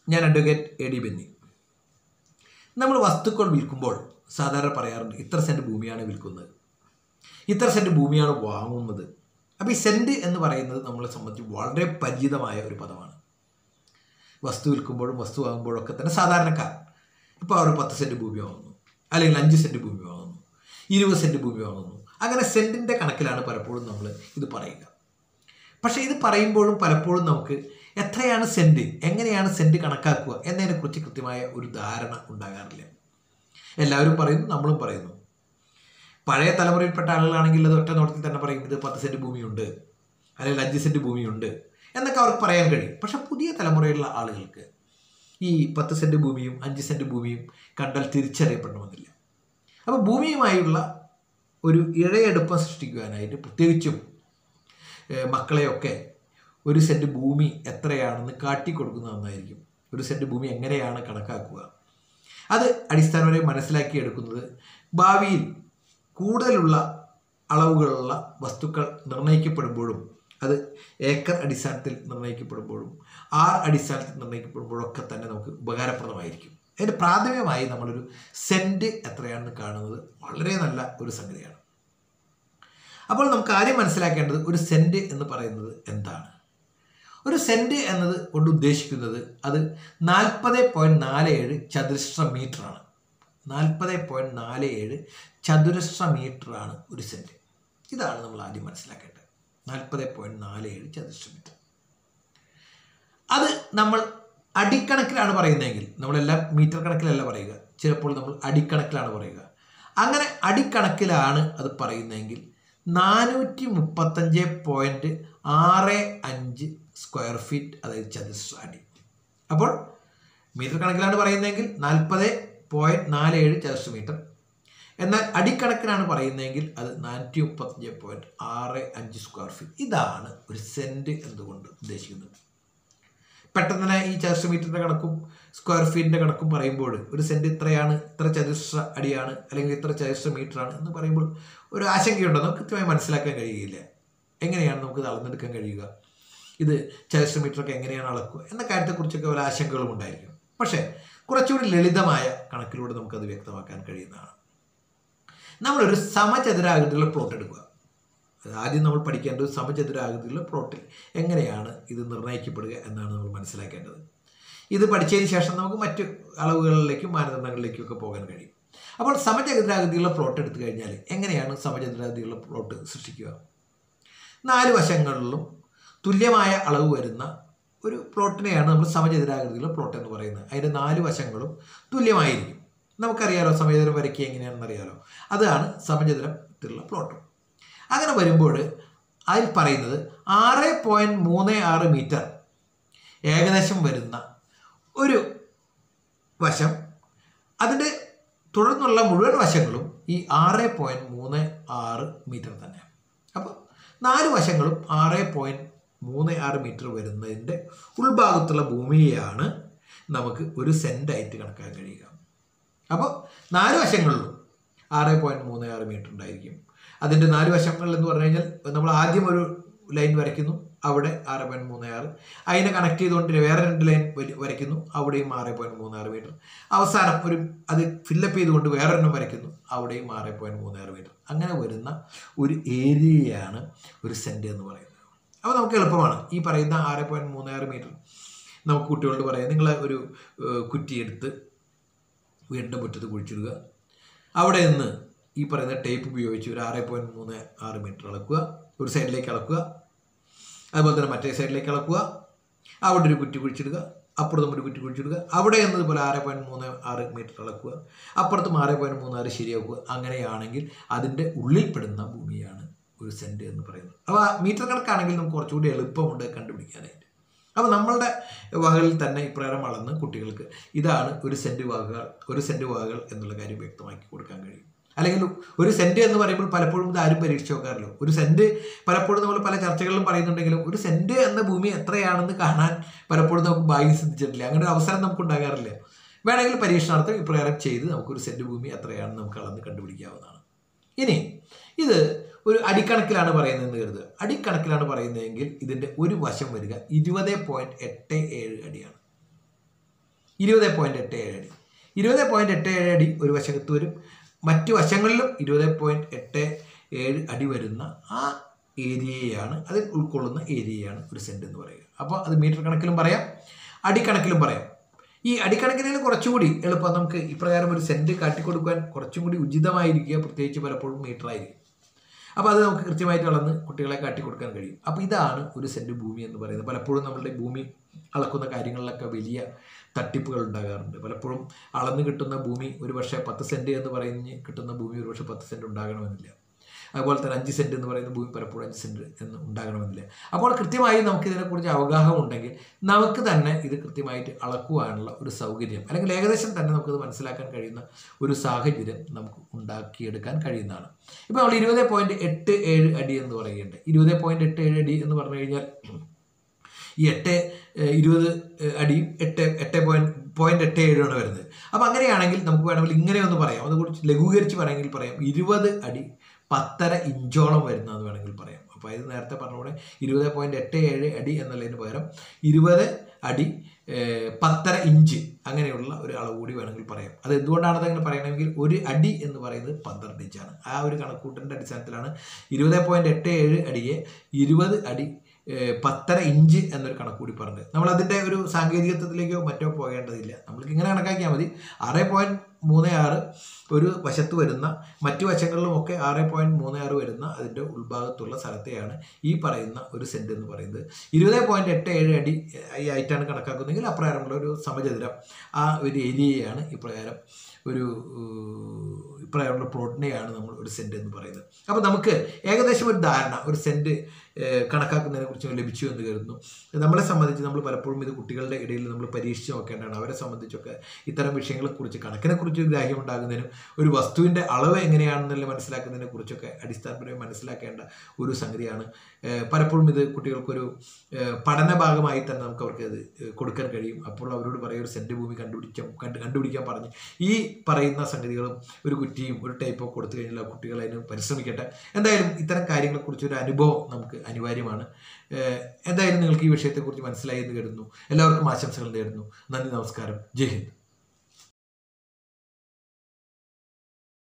ഞാൻ advocate A D Benny നമ്മൾ വസ്തുക്കൾ വിൽക്കുമ്പോൾ സാധാരണ പറയാറുണ്ട് ഇത്ര സെൻറ്റ് ഭൂമിയാണ് വിൽക്കുന്നത് ഇത്ര സെൻറ്റ് ഭൂമിയാണ് വാങ്ങുന്നത് അപ്പോൾ ഈ സെൻറ്റ് എന്ന് പറയുന്നത് നമ്മളെ സംബന്ധിച്ച് വളരെ പരിചിതമായ ഒരു പദമാണ് വസ്തു വിൽക്കുമ്പോഴും വസ്തു വാങ്ങുമ്പോഴും ഒക്കെ തന്നെ സാധാരണക്കാർ ഇപ്പോൾ അവർ പത്ത് സെൻറ്റ് ഭൂമി വാങ്ങുന്നു അല്ലെങ്കിൽ അഞ്ച് സെൻറ്റ് ഭൂമി വാങ്ങുന്നു ഇരുപത് സെൻറ്റ് ഭൂമി വാങ്ങുന്നു അങ്ങനെ സെൻറ്റിൻ്റെ കണക്കിലാണ് പലപ്പോഴും നമ്മൾ ഇത് പറയുക പക്ഷേ ഇത് പറയുമ്പോഴും പലപ്പോഴും നമുക്ക് എത്രയാണ് സെൻറ്റ് എങ്ങനെയാണ് സെൻറ്റ് കണക്കാക്കുക എന്നതിനെക്കുറിച്ച് കൃത്യമായ ഒരു ധാരണ ഉണ്ടാകാറില്ല എല്ലാവരും പറയുന്നു നമ്മളും പറയുന്നു പഴയ തലമുറയിൽപ്പെട്ട ആളുകളാണെങ്കിൽ അത് ഒറ്റ നോട്ടത്തിൽ തന്നെ പറയും ഇത് പത്ത് സെൻറ്റ് ഭൂമിയുണ്ട് അല്ലെങ്കിൽ അഞ്ച് സെൻറ്റ് ഭൂമിയുണ്ട് എന്നൊക്കെ അവർക്ക് പറയാൻ കഴിയും പക്ഷെ പുതിയ തലമുറയിലുള്ള ആളുകൾക്ക് ഈ പത്ത് സെൻറ്റ് ഭൂമിയും അഞ്ച് സെൻറ്റ് ഭൂമിയും കണ്ടാൽ തിരിച്ചറിയപ്പെടണമെന്നില്ല അപ്പോൾ ഭൂമിയുമായുള്ള ഒരു ഇഴയെടുപ്പം സൃഷ്ടിക്കുവാനായിട്ട് പ്രത്യേകിച്ചും ഏഹ്, മക്കളെയൊക്കെ ഒരു സെൻറ്റ് ഭൂമി എത്രയാണെന്ന് കാട്ടിക്കൊടുക്കുന്നത് നന്നായിരിക്കും ഒരു സെൻറ്റ് ഭൂമി എങ്ങനെയാണ് കണക്കാക്കുക അത് അടിസ്ഥാനപരമായി മനസ്സിലാക്കിയെടുക്കുന്നത് ഭാവിയിൽ കൂടുതലുള്ള അളവുകളുള്ള വസ്തുക്കൾ നിർണ്ണയിക്കപ്പെടുമ്പോഴും അത് ഏക്കർ അടിസ്ഥാനത്തിൽ നിർണ്ണയിക്കപ്പെടുമ്പോഴും ആർ അടിസ്ഥാനത്തിൽ നിർണ്ണയിക്കപ്പെടുമ്പോഴും ഒക്കെ തന്നെ നമുക്ക് ഉപകാരപ്രദമായിരിക്കും അതിൻ്റെ പ്രാഥമികമായി നമ്മളൊരു സെൻറ്റ് എത്രയാണെന്ന് കാണുന്നത് വളരെ നല്ല ഒരു സംഗതിയാണ് അപ്പോൾ നമുക്ക് ആദ്യം മനസ്സിലാക്കേണ്ടത് ഒരു സെൻറ്റ് എന്ന് പറയുന്നത് എന്താണ് ഒരു സെൻറ്റ് എന്നത് കൊണ്ട് ഉദ്ദേശിക്കുന്നത് അത് നാൽപ്പത് പോയിൻറ്റ് നാല് ഏഴ് ചതുരശ്ര മീറ്ററാണ് നാൽപ്പത് പോയിൻറ്റ് നാല് ഏഴ് ചതുരശ്ര മീറ്ററാണ് ഒരു സെൻറ്റ് ഇതാണ് നമ്മൾ ആദ്യം മനസ്സിലാക്കേണ്ടത് നാൽപ്പത് പോയിൻറ്റ് നാല് ഏഴ് ചതുരശ്ര മീറ്റർ അത് നമ്മൾ അടിക്കണക്കിലാണ് പറയുന്നതെങ്കിൽ നമ്മളെല്ലാം മീറ്റർ കണക്കിലല്ല പറയുക ചിലപ്പോൾ നമ്മൾ അടിക്കണക്കിലാണ് പറയുക അങ്ങനെ അടിക്കണക്കിലാണ് അത് പറയുന്നതെങ്കിൽ നാനൂറ്റി മുപ്പത്തഞ്ച് പോയിൻറ്റ് ആറ് അഞ്ച് സ്ക്വയർ ഫീറ്റ് അതായത് ചതുരശ്ര അടി അപ്പോൾ മീറ്റർ കണക്കിലാണ് പറയുന്നതെങ്കിൽ നാൽപ്പത് പോയിൻറ്റ് നാല് ഏഴ് ചതുരശ്ര മീറ്റർ എന്നാൽ അടിക്കണക്കിനാണ് പറയുന്നതെങ്കിൽ അത് നാനൂറ്റി മുപ്പത്തഞ്ച് പോയിൻറ്റ് ആറ് അഞ്ച് സ്ക്വയർ ഫീറ്റ് ഇതാണ് ഒരു സെൻറ്റ് എന്തുകൊണ്ട് ഉദ്ദേശിക്കുന്നത് പെട്ടെന്ന് തന്നെ ഈ ചതുരശ്ര മീറ്ററിൻ്റെ കണക്കും സ്ക്വയർ ഫീറ്റിൻ്റെ കണക്കും പറയുമ്പോൾ ഒരു സെൻറ്റ് ഇത്രയാണ് ഇത്ര ചതുരശ്ര അടിയാണ് അല്ലെങ്കിൽ ഇത്ര ചതുരശ്ര മീറ്ററാണ് എന്ന് പറയുമ്പോൾ ഒരു ആശങ്കയുണ്ടോ നമുക്ക് കൃത്യമായി മനസ്സിലാക്കാൻ കഴിയുകയില്ല എങ്ങനെയാണ് നമുക്ക് ഇത് അളന്നെടുക്കാൻ കഴിയുക ഇത് ചതുരശ്ര മീറ്ററൊക്കെ എങ്ങനെയാണ് അളക്കുക എന്ന കാര്യത്തെക്കുറിച്ചൊക്കെ ഒരു ആശങ്കകളും ഉണ്ടായിരിക്കും പക്ഷേ കുറച്ചുകൂടി ലളിതമായ കണക്കിലൂടെ നമുക്കത് വ്യക്തമാക്കാൻ കഴിയുന്നതാണ് നമ്മളൊരു സമചതുരാകൃതിയിലുള്ള പ്ലോട്ട് എടുക്കുക അത് ആദ്യം നമ്മൾ പഠിക്കേണ്ടത് സമചതുരാകൃതിയിലുള്ള പ്ലോട്ടിൽ എങ്ങനെയാണ് ഇത് നിർണ്ണയിക്കപ്പെടുക എന്നാണ് നമ്മൾ മനസ്സിലാക്കേണ്ടത് ഇത് പഠിച്ചതിന് ശേഷം നമുക്ക് മറ്റു അളവുകളിലേക്കും മാനദണ്ഡങ്ങളിലേക്കും ഒക്കെ പോകാൻ കഴിയും അപ്പോൾ സമചതുരാകൃതിയുള്ള പ്ലോട്ട് എടുത്തു കഴിഞ്ഞാൽ എങ്ങനെയാണ് സമചതുരാകൃതിയുള്ള പ്ലോട്ട് സൃഷ്ടിക്കുക നാല് വശങ്ങളിലും തുല്യമായ അളവ് വരുന്ന ഒരു പ്ലോട്ടിനെയാണ് നമ്മൾ സമചതുരാകൃതിയിലുള്ള പ്ലോട്ട് എന്ന് പറയുന്നത് അതിൻ്റെ നാല് വശങ്ങളും തുല്യമായിരിക്കും നമുക്കറിയാലോ സമചതുരം വരയ്ക്കുക എങ്ങനെയാണെന്ന് അറിയാലോ അതാണ് സമചതുരത്തിലുള്ള പ്ലോട്ട് അങ്ങനെ വരുമ്പോൾ അതിൽ പറയുന്നത് ആറ് പോയിൻറ്റ് മൂന്ന് ആറ് മീറ്റർ ഏകദേശം വരുന്ന ഒരു വശം അതിൻ്റെ തുടർന്നുള്ള മുഴുവൻ വശങ്ങളും ഈ ആറ് പോയിൻറ്റ് മൂന്ന് ആറ് മീറ്റർ തന്നെ അപ്പോൾ നാല് വശങ്ങളും ആറ് പോയിൻറ്റ് മൂന്ന് ആറ് മീറ്റർ വരുന്നതിൻ്റെ ഉൾഭാഗത്തുള്ള ഭൂമിയെയാണ് നമുക്ക് ഒരു സെൻറ്റായിട്ട് കണക്കാക്കാൻ കഴിയുക അപ്പോൾ നാല് വശങ്ങളിലും ആറ് പോയിൻറ്റ് മൂന്ന് ആറ് മീറ്റർ ഉണ്ടായിരിക്കും അതിൻ്റെ നാല് വശങ്ങൾ എന്ന് പറഞ്ഞു കഴിഞ്ഞാൽ നമ്മൾ ആദ്യം ഒരു ലൈൻ വരയ്ക്കുന്നു അവിടെ ആറ് പോയിൻറ്റ് മൂന്ന് ആറ് അതിനെ കണക്ട് ചെയ്തുകൊണ്ട് വേറെ രണ്ട് ലൈൻ വരയ്ക്കുന്നു അവിടെയും ആറ് പോയിൻറ്റ് മൂന്ന് ആറ് മീറ്റർ അവസാനം ഒരു അത് ഫില്ലപ്പ് ചെയ്തുകൊണ്ട് വേറൊരെണ്ണം വരയ്ക്കുന്നു അവിടെയും ആറ് പോയിൻറ്റ് മൂന്ന് ആറ് മീറ്റർ അങ്ങനെ വരുന്ന ഒരു ഏരിയയാണ് ഒരു സെൻറ്റ് എന്ന് പറയുന്നത് അപ്പോൾ നമുക്ക് എളുപ്പമാണ് ഈ പറയുന്ന ആറ് പോയിൻറ്റ് മൂന്ന് ആറ് മീറ്റർ നമുക്ക് കുട്ടികളോട് പറയാം നിങ്ങൾ ഒരു ഏഹ്, കുറ്റിയെടുത്ത് വീടിൻ്റെ മുറ്റത്ത് കുഴിച്ചിടുക അവിടെ നിന്ന് ഈ പറയുന്ന ടേപ്പ് ഉപയോഗിച്ച് ഒരു ആറ് പോയിൻറ്റ് മൂന്ന് ആറ് മീറ്റർ അളക്കുക ഒരു സൈഡിലേക്ക് അളക്കുക അതുപോലെ തന്നെ മറ്റേ സൈഡിലേക്ക് അളക്കുക അവിടെ ഒരു കുറ്റി കുഴിച്ചിടുക അപ്പുറത്തും ഒരു കുറ്റി കുഴിച്ചിടുക അവിടെ എന്നതുപോലെ ആറ് പോയിൻറ്റ് മൂന്ന് ആറ് മീറ്റർ അളക്കുക അപ്പുറത്തും ആറ് പോയിൻറ്റ് മൂന്ന് ആറ് ശരിയാക്കുക അങ്ങനെയാണെങ്കിൽ അതിൻ്റെ ഉള്ളിൽപ്പെടുന്ന ഭൂമിയാണ് ഒരു സെൻറ്റ് എന്ന് പറയുന്നത് അപ്പോൾ മീറ്റർ കണക്കാണെങ്കിൽ നമുക്ക് കുറച്ചുകൂടി എളുപ്പമുണ്ട് കണ്ടുപിടിക്കാനായിട്ട് അപ്പോൾ നമ്മളുടെ വകകളിൽ തന്നെ ഇപ്രകാരം അളന്ന് കുട്ടികൾക്ക് ഇതാണ് ഒരു സെൻറ്റ് വകകൾ ഒരു സെൻറ്റ് വകകൾ എന്നുള്ള കാര്യം വ്യക്തമാക്കി കൊടുക്കാൻ കഴിയും അല്ലെങ്കിൽ ഒരു സെൻറ്റ് എന്ന് പറയുമ്പോൾ പലപ്പോഴും ഇത് ആരും പരീക്ഷിച്ച് നോക്കാറില്ല ഒരു സെൻറ്റ് പലപ്പോഴും നമ്മൾ പല ചർച്ചകളിലും പറയുന്നുണ്ടെങ്കിലും ഒരു സെൻറ്റ് എന്ന ഭൂമി എത്രയാണെന്ന് കാണാൻ പലപ്പോഴും നമുക്ക് ഭാഗ്യം സിദ്ധിച്ചിട്ടില്ല അങ്ങനെ ഒരു അവസരം നമുക്ക് ഉണ്ടാകാറില്ല വേണമെങ്കിൽ പരീക്ഷണാർത്ഥം ഇപ്രകാരം ചെയ്ത് നമുക്കൊരു സെൻറ്റ് ഭൂമി എത്രയാണെന്ന് നമുക്ക് അളന്ന് കണ്ടുപിടിക്കാവുന്നതാണ് ഇനി ഇത് ഒരു അടിക്കണക്കിലാണ് പറയുന്നതെന്ന് കരുതുക അടിക്കണക്കിലാണ് പറയുന്നതെങ്കിൽ ഇതിൻ്റെ ഒരു വശം വരിക ഇരുപത് പോയിൻറ്റ് എട്ട് ഏഴ് അടിയാണ് ഇരുപത് പോയിൻറ്റ് എട്ട് ഏഴ് അടി ഇരുപത് പോയിൻറ്റ് എട്ട് ഏഴ് അടി ഒരു വശത്ത് വരും മറ്റു വശങ്ങളിലും ഇരുപത് പോയിൻറ്റ് എട്ട് ഏഴ് അടി വരുന്ന ആ ഏരിയയാണ് അതിൽ ഉൾക്കൊള്ളുന്ന ഏരിയയാണ് ഒരു സെൻറ്റ് എന്ന് പറയുക അപ്പോൾ അത് മീറ്റർ കണക്കിലും പറയാം അടിക്കണക്കിലും പറയാം ഈ അടിക്കണക്കിന് കുറച്ചുകൂടി എളുപ്പം നമുക്ക് ഇപ്രകാരം ഒരു സെൻറ്റ് കാട്ടിക്കൊടുക്കാൻ കുറച്ചും കൂടി ഉചിതമായിരിക്കുക പ്രത്യേകിച്ച് പലപ്പോഴും മീറ്റർ ആയിരിക്കും അപ്പോൾ അത് നമുക്ക് കൃത്യമായിട്ട് അളന്ന് കുട്ടികളെ കാട്ടിക്കൊടുക്കാൻ കഴിയും അപ്പോൾ ഇതാണ് ഒരു സെൻറ്റ് ഭൂമി എന്ന് പറയുന്നത് പലപ്പോഴും നമ്മളുടെ ഭൂമി അളക്കുന്ന കാര്യങ്ങളിലൊക്കെ വലിയ തട്ടിപ്പുകൾ ഉണ്ടാകാറുണ്ട് പലപ്പോഴും അളന്ന് കിട്ടുന്ന ഭൂമി ഒരു പക്ഷേ പത്ത് സെൻറ്റ് എന്ന് പറഞ്ഞ് കിട്ടുന്ന ഭൂമി ഒരു പക്ഷേ പത്ത് സെൻറ്റ് ഉണ്ടാകണമെന്നില്ല അതുപോലെ തന്നെ അഞ്ച് സെൻറ്റ് എന്ന് പറയുന്ന ഭൂമി പലപ്പോഴും അഞ്ച് സെൻറ്റ് എന്ന് ഉണ്ടാകണമെന്നില്ല അപ്പോൾ കൃത്യമായി നമുക്ക് ഇതിനെക്കുറിച്ച് അവഗാഹം ഉണ്ടെങ്കിൽ നമുക്ക് തന്നെ ഇത് കൃത്യമായിട്ട് അളക്കുവാനുള്ള ഒരു സൗകര്യം അല്ലെങ്കിൽ ഏകദേശം തന്നെ നമുക്കത് മനസ്സിലാക്കാൻ കഴിയുന്ന ഒരു സാഹചര്യം നമുക്ക് ഉണ്ടാക്കിയെടുക്കാൻ കഴിയുന്നതാണ് ഇപ്പോൾ നമ്മൾ ഇരുപത് പോയിൻറ്റ് എട്ട് ഏഴ് അടി എന്ന് പറയുന്നുണ്ട് ഇരുപത് പോയിൻറ്റ് എട്ട് ഏഴ് അടി എന്ന് പറഞ്ഞു കഴിഞ്ഞാൽ ഈ എട്ട് ഏഹ്, ഇരുപത് ഏഹ്, അടിയും എട്ട് എട്ട് പോയിൻറ്റ് പോയിൻറ്റ് എട്ട് ഏഴുമാണ് വരുന്നത് അപ്പോൾ അങ്ങനെയാണെങ്കിൽ നമുക്ക് വേണമെങ്കിൽ ഇങ്ങനെ ഒന്ന് പറയാം അത് കുറച്ച് ലഘൂകരിച്ച് പറയുമെങ്കിൽ പറയാം ഇരുപത് അടി പത്തര ഇഞ്ചോളം വരുന്നതെന്ന് വേണമെങ്കിൽ പറയാം അപ്പോൾ ഇത് നേരത്തെ പറഞ്ഞ പോലെ ഇരുപത് പോയിൻറ്റ് എട്ട് ഏഴ് അടി എന്നുള്ളതിന് പകരം ഇരുപത് അടി ഏഹ്, പത്തര ഇഞ്ച് അങ്ങനെയുള്ള ഒരു അളവ് കൂടി വേണമെങ്കിൽ പറയാം അത് എന്തുകൊണ്ടാണ് അതങ്ങനെ പറയണമെങ്കിൽ ഒരു അടി എന്ന് പറയുന്നത് പന്ത്രണ്ട് ഇഞ്ചാണ് ആ ഒരു കണക്കൂട്ടിൻ്റെ അടിസ്ഥാനത്തിലാണ് ഇരുപത് പോയിൻറ്റ് എട്ട് ഏഴ് അടിയെ ഇരുപത് അടി ഏഹ്, പത്തര ഇഞ്ച് എന്നൊരു കണക്ക് കൂടി പറഞ്ഞത് നമ്മൾ അതിൻ്റെ ഒരു സാങ്കേതികത്വത്തിലേക്കോ മറ്റോ പോകേണ്ടതില്ല നമ്മൾക്ക് ഇങ്ങനെ കണക്കാക്കിയാൽ മതി ആറ് പോയിൻറ്റ് മൂന്ന് ആറ് ഒരു വശത്ത് വരുന്ന മറ്റു വശങ്ങളിലുമൊക്കെ ആറ് പോയിൻറ്റ് മൂന്ന് ആറ് വരുന്ന അതിൻ്റെ ഉൾഭാഗത്തുള്ള സ്ഥലത്തെയാണ് ഈ പറയുന്ന ഒരു സെൻറ്റ് എന്ന് പറയുന്നത് ഇരുപത് പോയിൻറ്റ് എട്ട് ഏഴ് അടി ഏഹ്, ആയിട്ടാണ് കണക്കാക്കുന്നതെങ്കിൽ അപ്രകാരമുള്ള ഒരു സമചതുരം ആ ഒരു ഏരിയയാണ് ഇപ്രകാരം ഒരു ഏഹ്, ഇപ്രകാരമുള്ള പ്ലോട്ടിനെയാണ് നമ്മൾ ഒരു സെൻറ്റ് എന്ന് പറയുന്നത് അപ്പോൾ നമുക്ക് ഏകദേശം ഒരു ധാരണ ഒരു സെൻറ്റ് ഏഹ്, കണക്കാക്കുന്നതിനെ കുറിച്ച് ലഭിച്ചു എന്ന് കരുതുന്നു നമ്മളെ സംബന്ധിച്ച് നമ്മൾ പലപ്പോഴും ഇത് കുട്ടികളുടെ ഇടയിൽ നമ്മൾ പരീക്ഷിച്ച് നോക്കേണ്ടതാണ് അവരെ സംബന്ധിച്ചൊക്കെ ഇത്തരം വിഷയങ്ങളെക്കുറിച്ച് കണക്കിനെ കുറിച്ച് ഒരു ഗ്രാഹ്യം ഉണ്ടാകുന്നതിനും ഒരു വസ്തുവിൻ്റെ അളവ് എങ്ങനെയാണെന്നുള്ള മനസ്സിലാക്കുന്നതിനെ കുറിച്ചൊക്കെ അടിസ്ഥാനപരമായി മനസ്സിലാക്കേണ്ട ഒരു സംഗതിയാണ് ഏഹ്, പലപ്പോഴും ഇത് കുട്ടികൾക്കൊരു ഏഹ്, പഠന ഭാഗമായി തന്നെ നമുക്ക് അവർക്ക് ഇത് ഏഹ്, കൊടുക്കാൻ കഴിയും അപ്പോൾ അവരോട് പറയും ഒരു സെൻറ്റ് ഭൂമി കണ്ടുപിടിക്കാൻ കണ്ട് കണ്ടുപിടിക്കാൻ പറഞ്ഞ് ഈ പറയുന്ന സംഗതികളും ഒരു കുറ്റിയും ഒരു ടൈപ്പോ കൊടുത്തു കഴിഞ്ഞാൽ ആ കുട്ടികൾ അതിന് പരിശ്രമിക്കട്ടെ എന്തായാലും ഇത്തരം കാര്യങ്ങളെക്കുറിച്ച് ഒരു അനുഭവം നമുക്ക് അനിവാര്യമാണ് ഏഹ്, എന്തായാലും നിങ്ങൾക്ക് ഈ വിഷയത്തെക്കുറിച്ച് മനസ്സിലായി എന്ന് കരുതുന്നു എല്ലാവർക്കും ആശംസകൾ നേരുന്നു നന്ദി നമസ്കാരം ജയ് ഹിന്ദ്